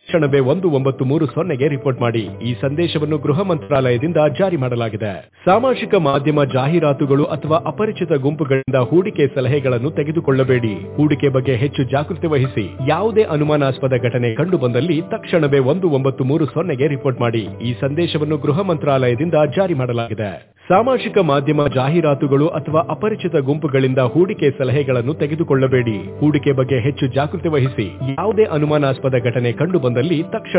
ತಕ್ಷಣವೇ ಒಂದು ಒಂಬತ್ತು ಮೂರು ಸೊನ್ನೆಗೆ ರಿಪೋರ್ಟ್ ಮಾಡಿ ಈ ಸಂದೇಶವನ್ನು ಗೃಹ ಮಂತ್ರಾಲಯದಿಂದ ಜಾರಿ ಮಾಡಲಾಗಿದೆ ಸಾಮಾಜಿಕ ಮಾಧ್ಯಮ ಜಾಹೀರಾತುಗಳು ಅಥವಾ ಅಪರಿಚಿತ ಗುಂಪುಗಳಿಂದ ಹೂಡಿಕೆ ಸಲಹೆಗಳನ್ನು ತೆಗೆದುಕೊಳ್ಳಬೇಡಿ ಹೂಡಿಕೆ ಬಗ್ಗೆ ಹೆಚ್ಚು ಜಾಗೃತಿ ವಹಿಸಿ ಯಾವುದೇ ಅನುಮಾನಾಸ್ಪದ ಘಟನೆ ಕಂಡು ಬಂದಲ್ಲಿ ತಕ್ಷಣವೇ ಒಂದು ಒಂಬತ್ತು ಮೂರು ಸೊನ್ನೆಗೆ ರಿಪೋರ್ಟ್ ಮಾಡಿ ಈ ಸಂದೇಶವನ್ನು ಗೃಹ ಮಂತ್ರಾಲಯದಿಂದ ಜಾರಿ ಮಾಡಲಾಗಿದೆ ಸಾಮಾಜಿಕ ಮಾಧ್ಯಮ ಜಾಹೀರಾತುಗಳು ಅಥವಾ ಅಪರಿಚಿತ ಗುಂಪುಗಳಿಂದ ಹೂಡಿಕೆ ಸಲಹೆಗಳನ್ನು ತೆಗೆದುಕೊಳ್ಳಬೇಡಿ ಹೂಡಿಕೆ ಬಗ್ಗೆ ಹೆಚ್ಚು ಜಾಗೃತಿ ವಹಿಸಿ ಯಾವುದೇ ಅನುಮಾನಾಸ್ಪದ ಘಟನೆ ಕಂಡು ಬಂದಲ್ಲಿ ತಕ್ಷಣ